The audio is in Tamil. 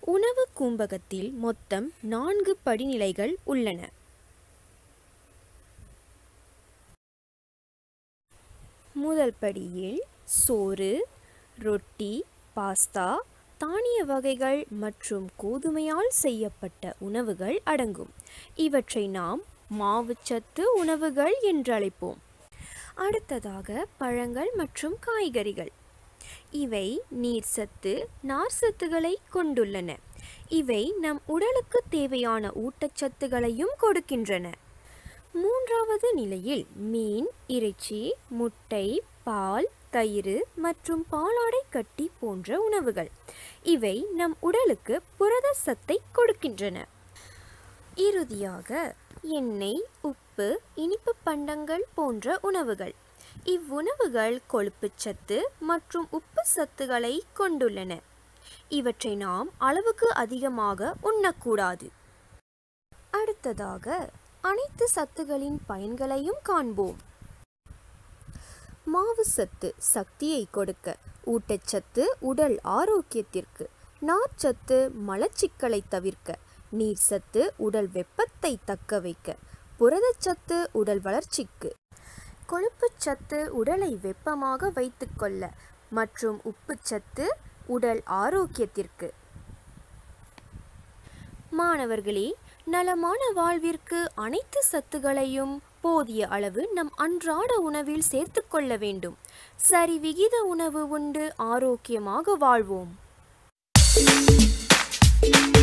உணவு கூம்பகத்தில் மொத்தம் நான்கு படிநிலைகள் உள்ளன முதல் படியில் சோறு ரொட்டி பாஸ்தா தானிய வகைகள் மற்றும் கோதுமையால் செய்யப்பட்ட உணவுகள் அடங்கும் இவற்றை நாம் மாவுச்சத்து உணவுகள் என்று அழைப்போம் அடுத்ததாக பழங்கள் மற்றும் காய்கறிகள் இவை நீர்சத்து நார்சத்துகளை கொண்டுள்ளன இவை நம் உடலுக்கு தேவையான ஊட்டச்சத்துகளையும் கொடுக்கின்றன மூன்றாவது நிலையில் மீன் இறைச்சி முட்டை பால் தயிர் மற்றும் பாலாடை கட்டி போன்ற உணவுகள் இவை நம் உடலுக்கு புரத சத்தை கொடுக்கின்றன இறுதியாக எண்ணெய் உப்பு இனிப்பு பண்டங்கள் போன்ற உணவுகள் இவ்வுணவுகள் கொழுப்புச்சத்து மற்றும் உப்பு சத்துக்களை கொண்டுள்ளன இவற்றை நாம் அளவுக்கு அதிகமாக உண்ணக்கூடாது அடுத்ததாக அனைத்து சத்துகளின் பயன்களையும் காண்போம் மாவு சத்து சக்தியை கொடுக்க ஊட்டச்சத்து உடல் ஆரோக்கியத்திற்கு நார்ச்சத்து மலச்சிக்கலை தவிர்க்க நீர்சத்து உடல் வெப்பத்தை தக்க வைக்க புரதச்சத்து உடல் வளர்ச்சிக்கு கொழுப்புச்சத்து உடலை வெப்பமாக வைத்துக்கொள்ள மற்றும் உப்புச்சத்து உடல் ஆரோக்கியத்திற்கு மாணவர்களே நலமான வாழ்விற்கு அனைத்து சத்துகளையும் போதிய அளவு நம் அன்றாட உணவில் சேர்த்துக்கொள்ள வேண்டும் சரி விகித உணவு உண்டு ஆரோக்கியமாக வாழ்வோம்